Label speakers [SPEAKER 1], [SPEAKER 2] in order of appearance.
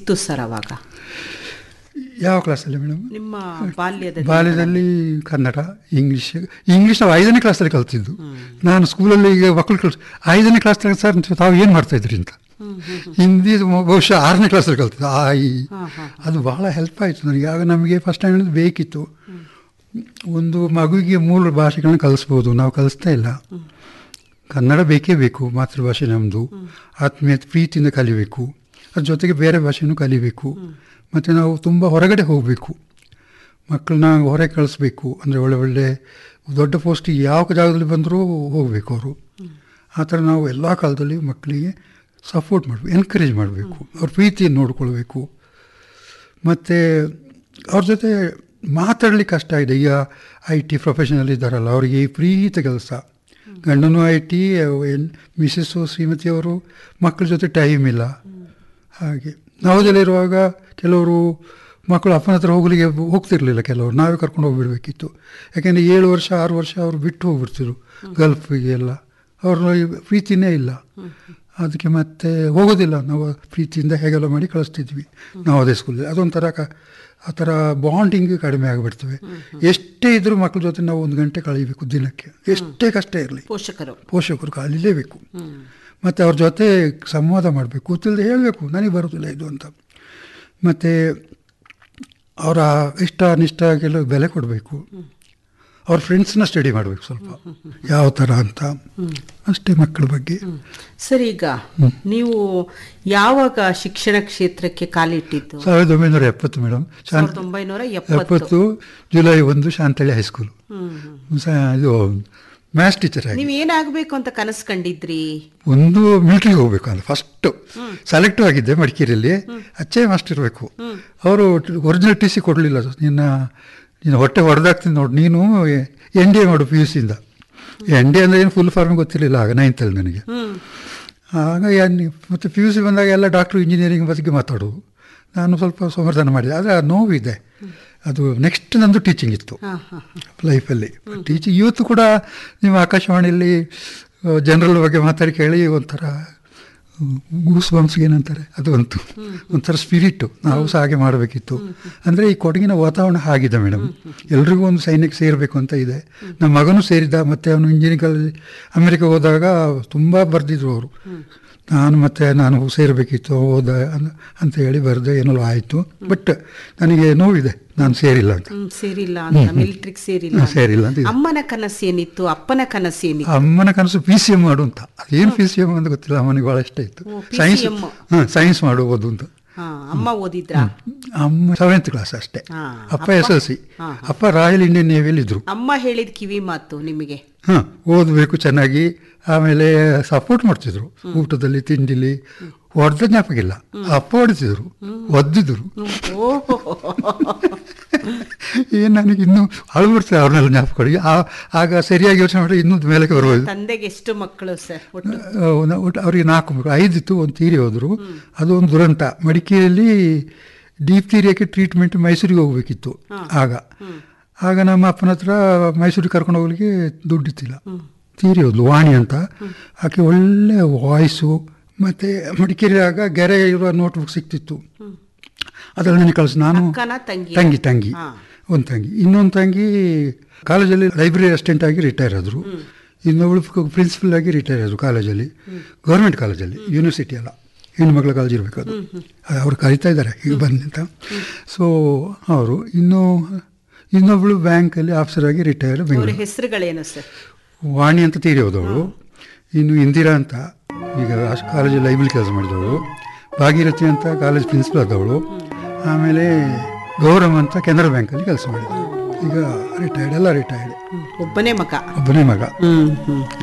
[SPEAKER 1] ಸಿಕ್ತು ಸರ್ ಅವಾಗ
[SPEAKER 2] ಯಾವ ಕ್ಲಾಸಲ್ಲಿ ಮೇಡಮ್
[SPEAKER 1] ನಿಮ್ಮ ಬಾಲ್ಯದ
[SPEAKER 2] ಬಾಲ್ಯದಲ್ಲಿ ಕನ್ನಡ ಇಂಗ್ಲೀಷ್ ಇಂಗ್ಲೀಷ್ ನಾವು ಐದನೇ ಕ್ಲಾಸಲ್ಲಿ ಕಲ್ತಿದ್ದು ನಾನು ಸ್ಕೂಲಲ್ಲಿ ಈಗ ಮಕ್ಕಳು ಕಲ್ಸ್ ಐದನೇ ಕ್ಲಾಸ್ ಸರ್ ತಾವು ಏನು ಮಾಡ್ತಾ ಇದ್ರಿ ಅಂತ ಹಿಂದಿ ಬಹುಶಃ ಆರನೇ ಕ್ಲಾಸಲ್ಲಿ ಕಲ್ತಿದ್ದು ಆ ಈ ಅದು ಬಹಳ ಹೆಲ್ಪ್ ಆಯಿತು ನನಗೆ ಆಗ ನಮಗೆ ಫಸ್ಟ್ ಟೈಮ್ ಬೇಕಿತ್ತು ಒಂದು ಮಗುವಿಗೆ ಮೂಲ ಭಾಷೆಗಳನ್ನ ಕಲಿಸ್ಬೋದು ನಾವು ಕಲಿಸ್ತಾ ಇಲ್ಲ ಕನ್ನಡ ಬೇಕೇ ಬೇಕು ಮಾತೃಭಾಷೆ ನಮ್ಮದು ಆತ್ಮೀಯತೆ ಪ್ರೀತಿಯಿಂದ ಕಲಿಬೇಕು ಅದ್ರ ಜೊತೆಗೆ ಬೇರೆ ಭಾಷೆನೂ ಕಲಿಬೇಕು ಮತ್ತು ನಾವು ತುಂಬ ಹೊರಗಡೆ ಹೋಗಬೇಕು ಮಕ್ಕಳನ್ನ ಹೊರಗೆ ಕಳಿಸ್ಬೇಕು ಅಂದರೆ ಒಳ್ಳೆ ಒಳ್ಳೆ ದೊಡ್ಡ ಪೋಸ್ಟಿಗೆ ಯಾವ ಜಾಗದಲ್ಲಿ ಬಂದರೂ ಹೋಗಬೇಕು ಅವರು ಆ ಥರ ನಾವು ಎಲ್ಲ ಕಾಲದಲ್ಲಿ ಮಕ್ಕಳಿಗೆ ಸಪೋರ್ಟ್ ಮಾಡಬೇಕು ಎನ್ಕರೇಜ್ ಮಾಡಬೇಕು ಅವ್ರ ಪ್ರೀತಿಯನ್ನು ನೋಡ್ಕೊಳ್ಬೇಕು ಮತ್ತು ಅವ್ರ ಜೊತೆ ಮಾತಾಡ್ಲಿಕ್ಕೆ ಕಷ್ಟ ಇದೆ ಈಗ ಐ ಟಿ ಪ್ರೊಫೆಷನಲ್ ಇದ್ದಾರಲ್ಲ ಅವರಿಗೆ ಪ್ರೀತಿ ಕೆಲಸ ಗಂಡನೂ ಐ ಟಿ ಮಿಸ್ಸಸ್ಸು ಶ್ರೀಮತಿಯವರು ಮಕ್ಕಳ ಜೊತೆ ಟೈಮ್ ಇಲ್ಲ ಹಾಗೆ ನವದಲ್ಲಿರುವಾಗ ಕೆಲವರು ಮಕ್ಕಳು ಅಪ್ಪನ ಹತ್ರ ಹೋಗ್ಲಿಕ್ಕೆ ಹೋಗ್ತಿರ್ಲಿಲ್ಲ ಕೆಲವರು ನಾವೇ ಕರ್ಕೊಂಡು ಹೋಗ್ಬಿಡ್ಬೇಕಿತ್ತು ಯಾಕೆಂದರೆ ಏಳು ವರ್ಷ ಆರು ವರ್ಷ ಅವರು ಬಿಟ್ಟು ಹೋಗ್ಬಿಡ್ತಿದ್ರು ಗಲ್ಫಿಗೆ ಎಲ್ಲ ಅವ್ರ ಪ್ರೀತಿನೇ ಇಲ್ಲ ಅದಕ್ಕೆ ಮತ್ತೆ ಹೋಗೋದಿಲ್ಲ ನಾವು ಪ್ರೀತಿಯಿಂದ ಹೇಗೆಲ್ಲ ಮಾಡಿ ಕಳಿಸ್ತಿದ್ವಿ ನಾವು ಅದೇ ಸ್ಕೂಲಲ್ಲಿ ಅದೊಂಥರ ಕ ಆ ಥರ ಬಾಂಡಿಂಗ್ ಕಡಿಮೆ ಆಗಿಬಿಡ್ತವೆ ಎಷ್ಟೇ ಇದ್ರೂ ಮಕ್ಕಳ ಜೊತೆ ನಾವು ಒಂದು ಗಂಟೆ ಕಳೀಬೇಕು ದಿನಕ್ಕೆ ಎಷ್ಟೇ ಕಷ್ಟ ಇರಲಿ
[SPEAKER 1] ಪೋಷಕರು
[SPEAKER 2] ಪೋಷಕರು ಕಲೀಲೇಬೇಕು ಮತ್ತು ಅವ್ರ ಜೊತೆ ಸಂವಾದ ಮಾಡಬೇಕು ಗೊತ್ತಿಲ್ಲದೆ ಹೇಳಬೇಕು ನನಗೆ ಬರೋದಿಲ್ಲ ಇದು ಅಂತ ಮತ್ತು ಅವರ ಇಷ್ಟ ಅನಿಷ್ಟಗೆಲ್ಲ ಬೆಲೆ ಕೊಡಬೇಕು ಅವ್ರ ಫ್ರೆಂಡ್ಸ್ನ ಸ್ಟಡಿ ಮಾಡಬೇಕು ಸ್ವಲ್ಪ ಯಾವ ಥರ ಅಂತ ಅಷ್ಟೇ ಮಕ್ಕಳ ಬಗ್ಗೆ
[SPEAKER 1] ಸರ್ ಈಗ ನೀವು ಯಾವಾಗ ಶಿಕ್ಷಣ ಕ್ಷೇತ್ರಕ್ಕೆ ಕಾಲಿಟ್ಟಿದ್ದು
[SPEAKER 2] ಸಾವಿರದ ಒಂಬೈನೂರ ಎಪ್ಪತ್ತು ಮೇಡಮ್
[SPEAKER 1] ಸಾವಿರದ ಒಂಬೈನೂರ ಎಪ್ಪತ್ತು
[SPEAKER 2] ಎಪ್ಪತ್ತು ಜುಲೈ ಒಂದು ಶಾಂತಳ್ಳಿ ಹೈಸ್ಕೂಲು ಸ- ಇದು ಮ್ಯಾಥ್ಸ್ ಟೀಚರ್ ಆಗಿ
[SPEAKER 1] ನೀವ್ ಏನಾಗ್ಬೇಕು ಅಂತ ಕನಸು ಕಂಡಿದ್ರಿ
[SPEAKER 2] ಒಂದು ಮಿಲಿಟ್ರಿಗೆ ಹೋಗ್ಬೇಕು ಅಂತ ಫಸ್ಟ್ ಸೆಲೆಕ್ಟ್ ಆಗಿದ್ದೆ ಮಡಿಕೇರಿಯಲ್ಲಿ ಅಚ್ಚೇ ಮಾಸ್ಟರ್ ಇರಬೇಕು ಅವರು ಒರಿಜಿನಲ್ ಟಿ ಸಿ ಕೊಡಲಿಲ್ಲ ನಿನ್ನ ನೀನು ಹೊಟ್ಟೆ ಹೊಡೆದಾಗ್ತೀನಿ ನೋಡಿ ನೀನು ಎನ್ ಡಿ ಎ ಮಾಡು ಪಿ ಯು ಸಿಯಿಂದ ಎನ್ ಡಿ ಅಂದರೆ ಏನು ಫುಲ್ ಫಾರ್ಮ್ ಗೊತ್ತಿರಲಿಲ್ಲ ಆಗ ನೈನ್ತಲ್ಲಿ ನನಗೆ ಆಗ ಏನ್- ಮತ್ತೆ ಪಿ ಯು ಸಿ ಬಂದಾಗ ಎಲ್ಲ ಡಾಕ್ಟ್ರು ಇಂಜಿನಿಯರಿಂಗ್ ಬಗ್ಗೆ ಮಾತಾಡೋದು ನಾನು ಸ್ವಲ್ಪ ಸಮರ್ಥನೆ ಮಾಡಿದೆ ಆದರೆ ಆ ನೋವಿದೆ ಅದು ನೆಕ್ಸ್ಟ್ ನಂದು ಟೀಚಿಂಗ್ ಇತ್ತು
[SPEAKER 1] ಹಾ ಹಾ
[SPEAKER 2] ಲೈಫಲ್ಲಿ ಟೀಚಿಂಗ್ ಇವತ್ತು ಕೂಡ ನಿಮ್ಮ ಆಕಾಶವಾಣಿಯಲ್ಲಿ ಜನರಲ್ ಬಗ್ಗೆ ಮಾತಾಡಿ ಕೇಳಿ ಒಂಥರ ಗೂಸ್ ಬಂಪ್ಸ್ಗೆ ಏನಂತಾರೆ ಅದು ಅಂತು ಒಂಥರ ಸ್ಪಿರಿಟ್ಟು ನಾವು ಸಹ ಹಾಗೆ ಮಾಡಬೇಕಿತ್ತು ಅಂದರೆ ಈ ಕೊಡಗಿನ ವಾತಾವರಣ ಆಗಿದೆ ಮೇಡಮ್ ಎಲ್ರಿಗೂ ಒಂದು ಸೈನ್ಯಕ್ಕೆ ಸೇರಬೇಕು ಅಂತ ಇದೆ ನಮ್ಮ ಮಗನೂ ಸೇರಿದ್ದ ಮತ್ತು ಅವನು ಇಂಜಿನಿಯರಿಂಗ್ ಕಾಲೇಜ್ ಅಮೆರಿಕ ಹೋದಾಗ ತುಂಬ ಬರೆದಿದ್ರು ಅವರು ನಾನು ಮತ್ತೆ ನಾನು ಸೇರಬೇಕಿತ್ತು ಹೋದ ಅನ್- ಅಂತ ಹೇಳಿ ಬರೆದೆ ಏನೋ ಆಯಿತು ಬಟ್ ನನಗೆ ನೋವಿದೆ ನಾನು ಸೇರಿಲ್ಲ ಅಂತ
[SPEAKER 1] ಹ್ಮ್ ಸೇರಿಲ್ಲ ಅಂತ ಮಿಲಿಟ್ರಿಗೆ ಸೇರಿಲ್ಲ
[SPEAKER 2] ಹಾ,
[SPEAKER 1] ಅಂತ.
[SPEAKER 2] ಸೇರಿಲ್ಲ ಅಂತ ಇದೆ.
[SPEAKER 1] ಅಮ್ಮನ ಕನಸು ಏನಿತ್ತು ಅಪ್ಪನ ಕನಸು ಏನಿತ್ತು
[SPEAKER 2] ಅಮ್ಮನ ಕನಸು ಪಿ ಸಿ ಎಮ್ ಮಾಡು ಅಂತ ಅದೇನು ಪಿ ಸಿ ಎಮ್ ಅಂತ ಗೊತ್ತಿಲ್ಲ ಅಮ್ಮನಿಗೆ ಭಾಳ ಇಷ್ಟ ಇತ್ತು
[SPEAKER 1] ಓ,
[SPEAKER 2] ಸೈನ್ಸ್
[SPEAKER 1] PCM.
[SPEAKER 2] ಹಾಂ ಸೈನ್ಸ್ ಮಾಡುವುದು ಅಂತ
[SPEAKER 1] ಹಾ ಅಮ್ಮ ಓದಿದ್ರಾ
[SPEAKER 2] ಅಮ್ಮ ಸೆವೆಂತ್ ಕ್ಲಾಸ್ ಅಷ್ಟೇ
[SPEAKER 1] ಹಾ,
[SPEAKER 2] ಅಪ್ಪ ಎಸ್ ಎಲ್ ಸಿ
[SPEAKER 1] ಹಾ,
[SPEAKER 2] ಅಪ್ಪ ರಾಯಲ್ ಇಂಡಿಯನ್ ನೇವಿಯಲ್ಲಿ ಇದ್ರು
[SPEAKER 1] ಅಮ್ಮ ಹೇಳಿದ ಕಿವಿ ಮಾತು ನಿಮಗೆ
[SPEAKER 2] ಹಾಂ ಓದಬೇಕು ಚೆನ್ನಾಗಿ ಆಮೇಲೆ ಸಪೋರ್ಟ್ ಮಾಡ್ತಿದ್ರು ಊಟದಲ್ಲಿ ತಿಂಡಿಲಿ ಹೊಡೆದ ಜ್ಞಾಪಕ ಇಲ್ಲ ಅಪ್ಪ ಹೊಡಿತಿದ್ರು ಒದ್ದಿದ್ರು
[SPEAKER 1] ಓಹೋ
[SPEAKER 2] ಏನು ನನಗೆ ಇನ್ನೂ ಅಳು ಬರ್ತದೆ ಅವ್ರನ್ನೆಲ್ಲ ಜ್ಞಾಪಕ ಕೊಡಿ. ಆ- ಆಗ ಸರಿಯಾಗಿ ಯೋಚನೆ ಮಾಡಿ ಇನ್ನೂ ಮೇಲಕ್ಕೆ ಬರ್ಬೋದು
[SPEAKER 1] ತಂದೆಗೆ ಎಷ್ಟು ಮಕ್ಕಳು ಸರ್ ಒಟ್ಟು
[SPEAKER 2] ಆ, ಒಂದು- ಒಟ್ಟು ಅವರಿಗೆ ನಾಲ್ಕು ಮಕ್ಕಳು ಐದಿತ್ತು ಒಂದು ತೀರಿ ಹೋದರು ಅದು ಒಂದು ದುರಂತ ಮಡಿಕೇರಿಯಲ್ಲಿ ಡೀಪ್ ತೀರಿಯಕ್ಕೆ ಟ್ರೀಟ್ಮೆಂಟ್ ಮೈಸೂರಿಗೆ ಹೋಗಬೇಕಿತ್ತು ಆಗ ಆಗ ನಮ್ಮ ಅಪ್ಪನ ಹತ್ರ ಮೈಸೂರಿಗೆ ಕರ್ಕೊಂಡು ಹೋಗ್ಲಿಕ್ಕೆ ದುಡ್ಡಿತ್ತಿಲ್ಲ ತೀರಿ ಹೋದ್ಲು ವಾಣಿ ಅಂತ ಆಕೆ ಒಳ್ಳೆ ವಾಯ್ಸು ಮತ್ತು ಮಡಿಕೇರಿ ಆಗ ಗೆರೆ ಇರುವ ನೋಟ್ಬುಕ್ ಸಿಕ್ತಿತ್ತು ಅದರಲ್ಲಿ ನನಗೆ ಕಳಿಸಿ ನಾನು
[SPEAKER 1] ಅಕ್ಕನ ತಂಗಿ
[SPEAKER 2] ತಂಗಿ ತಂಗಿ
[SPEAKER 1] ಹಾ.
[SPEAKER 2] ಒಂದು ತಂಗಿ ಇನ್ನೊಂದು ತಂಗಿ ಕಾಲೇಜಲ್ಲಿ ಲೈಬ್ರರಿ ಅಸಿಸ್ಟೆಂಟ್ ಆಗಿ ರಿಟೈರ್ ಆದರು ಇನ್ನೊಬ್ಳು ಪ್ರಿನ್ಸಿಪಲ್ ಆಗಿ ರಿಟೈರ್ ಆದರು ಕಾಲೇಜಲ್ಲಿ ಗೌರ್ಮೆಂಟ್ ಕಾಲೇಜಲ್ಲಿ ಯೂನಿವರ್ಸಿಟಿ ಅಲ್ಲ ಹೆಣ್ಣುಮಕ್ಳ ಕಾಲೇಜ್ ಇರಬೇಕು ಅದು ಅವ್ರು ಕರಿತಾ ಇದ್ದಾರೆ ಈಗ ಬನ್ನಿ ಅಂತ ಸೊ ಅವರು ಇನ್ನು ಇನ್ನೊಬ್ಳು ಬ್ಯಾಂಕಲ್ಲಿ ಆಫೀಸರ್ ಆಗಿ ರಿಟೈರ್
[SPEAKER 1] ಅವರ
[SPEAKER 2] ಬೆಂಗಳೂರು
[SPEAKER 1] ಹೆಸರುಗಳೇನು ಸರ್
[SPEAKER 2] ವಾಣಿ ಅಂತ ತೀರಿ ಹೋದವಳು ಇನ್ನು ಇಂದಿರಾ ಅಂತ ಈಗ ಕಾಲೇಜಲ್ಲಿ ಲೈಬ್ರರಿ ಕೆಲಸ ಮಾಡಿದವಳು ಭಾಗೀರಥಿ ಅಂತ ಕಾಲೇಜ್ ಪ್ರಿನ್ಸಿಪಲ್ ಆದವಳು ಆಮೇಲೆ ಗೌರವ್ ಅಂತ ಕೆನರಾ ಬ್ಯಾಂಕಲ್ಲಿ ಕೆಲಸ ಮಾಡಿದಳು ಈಗ ರಿಟೈರ್ಡ್ ಎಲ್ಲ ರಿಟೈರ್ಡ್
[SPEAKER 1] ಒಬ್ಬನೇ ಮಗ
[SPEAKER 2] ಒಬ್ಬನೇ ಮಗ
[SPEAKER 1] ಹ್ಮ್ ಹ್ಮ್